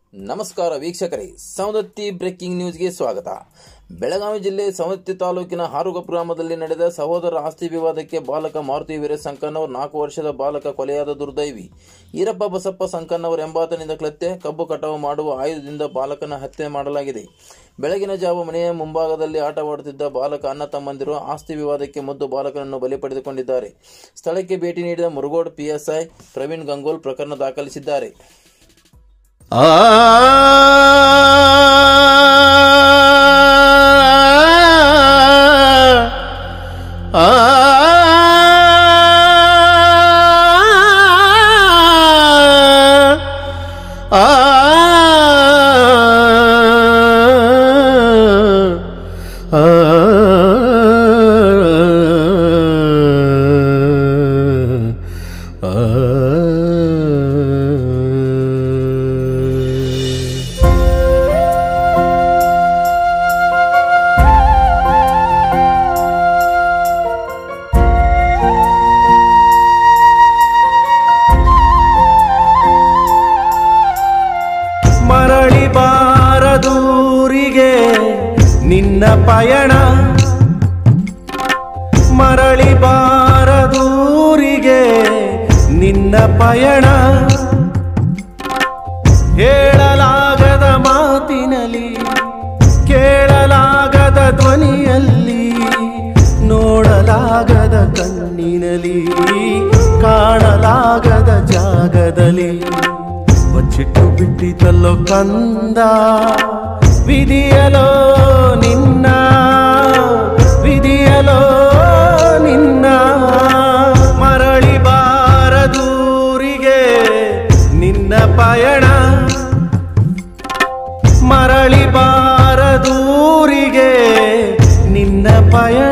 ನಮಸ್ಕಾರ ವೀಕ್ಷಕರೇ ಸವದತ್ತಿ ಬ್ರೇಕಿಂಗ್ ನ್ಯೂಸ್ಗೆ ಸ್ವಾಗತ ಬೆಳಗಾವಿ ಜಿಲ್ಲೆ ಸವದತ್ತಿ ತಾಲೂಕಿನ ಹಾರುಗಪ್ ಗ್ರಾಮದಲ್ಲಿ ನಡೆದ ಸಹೋದರ ಆಸ್ತಿ ವಿವಾದಕ್ಕೆ ಬಾಲಕ ಮಾರುತಿ ವೀರೇಶ್ ಸಂಕನ್ನವರ್ ನಾಲ್ಕು ವರ್ಷದ ಬಾಲಕ ಕೊಲೆಯಾದ ದುರ್ದೈವಿ ಈರಪ್ಪ ಬಸಪ್ಪ ಸಂಕನ್ನವರ್ ಎಂಬಾತನಿಂದ ಕ್ಲತ್ತೆ ಕಬ್ಬು ಕಟಾವು ಮಾಡುವ ಆಯುಧದಿಂದ ಬಾಲಕನ ಹತ್ಯೆ ಮಾಡಲಾಗಿದೆ ಬೆಳಗಿನ ಜಾವ ಮನೆಯ ಮುಂಭಾಗದಲ್ಲಿ ಆಟವಾಡುತ್ತಿದ್ದ ಬಾಲಕ ಅಣ್ಣ ತಮ್ಮಂದಿರು ಆಸ್ತಿ ವಿವಾದಕ್ಕೆ ಮುದ್ದು ಬಾಲಕನನ್ನು ಬಲಿ ಪಡೆದುಕೊಂಡಿದ್ದಾರೆ ಸ್ಥಳಕ್ಕೆ ಭೇಟಿ ನೀಡಿದ ಮುರುಗೋಡ್ ಪಿಎಸ್ಐ ಪ್ರವೀಣ್ ಗಂಗೋಲ್ ಪ್ರಕರಣ ದಾಖಲಿಸಿದ್ದಾರೆ ಆ ಆ ಮರಳಿ ಬಾರದೂರಿಗೆ ನಿನ್ನ ಪಯಣ ಮರಳಿ ಬಾರದೂರಿಗೆ ನಿನ್ನ ಪಯಣ ಹೇಳಲಾಗದ ಮಾತಿನಲ್ಲಿ ಕೇಳಲಾಗದ ಧ್ವನಿಯಲ್ಲಿ ನೋಡಲಾಗದ ಕಣ್ಣಿನಲ್ಲಿ ಕಾಣಲಾಗದ ಜಾಗದಲ್ಲಿ ಬಚ್ಚಿಟ್ಟು ಬಿಟ್ಟಿತಲ್ಲೋ ಕಂದ ವಿಧಿಯಲೋ ನಿನ್ನ ವಿಧಿಯಲೋ ನಿನ್ನ ಮರಳಿ ಬಾರದೂರಿಗೆ ನಿನ್ನ ಪಯಣ ಮರಳಿ ಬಾರದೂರಿಗೆ ನಿನ್ನ ಪಯಣ